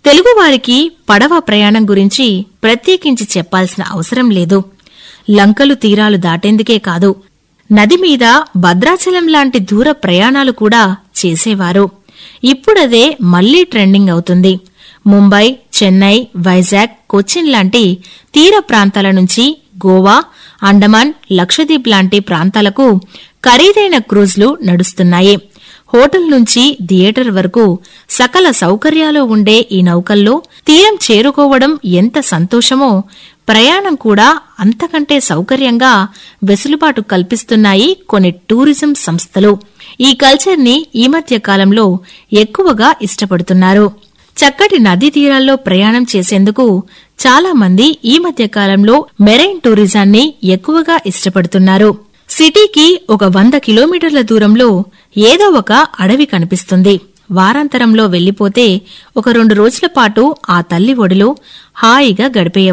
తెలుగువారికి పడవ ప్రయాణం గురించి ప్రత్యేకించి చెప్పాల్సిన అవసరం లేదు లంకలు తీరాలు దాటేందుకే కాదు నది మీద భద్రాచలం లాంటి దూర ప్రయాణాలు కూడా చేసేవారు ఇప్పుడదే మళ్లీ ట్రెండింగ్ అవుతుంది ముంబై చెన్నై వైజాగ్ కొచ్చిన్ లాంటి తీర ప్రాంతాల నుంచి గోవా అండమాన్ లక్షద్వీప్ లాంటి ప్రాంతాలకు ఖరీదైన క్రూజ్లు నడుస్తున్నాయి హోటల్ నుంచి థియేటర్ వరకు సకల సౌకర్యాలు ఉండే ఈ నౌకల్లో తీరం చేరుకోవడం ఎంత సంతోషమో ప్రయాణం కూడా అంతకంటే సౌకర్యంగా వెసులుబాటు కల్పిస్తున్నాయి కొన్ని టూరిజం సంస్థలు ఈ కల్చర్ ని ఈ మధ్య కాలంలో ఎక్కువగా ఇష్టపడుతున్నారు చక్కటి నదీ తీరాల్లో ప్రయాణం చేసేందుకు చాలా మంది ఈ మధ్య కాలంలో మెరైన్ టూరిజాన్ని ఎక్కువగా ఇష్టపడుతున్నారు సిటీకి ఒక వంద కిలోమీటర్ల దూరంలో ఏదో ఒక అడవి కనిపిస్తుంది వారాంతరంలో వెళ్లిపోతే ఒక రెండు రోజుల పాటు ఆ తల్లి ఒడిలో హాయిగా గడిపేయ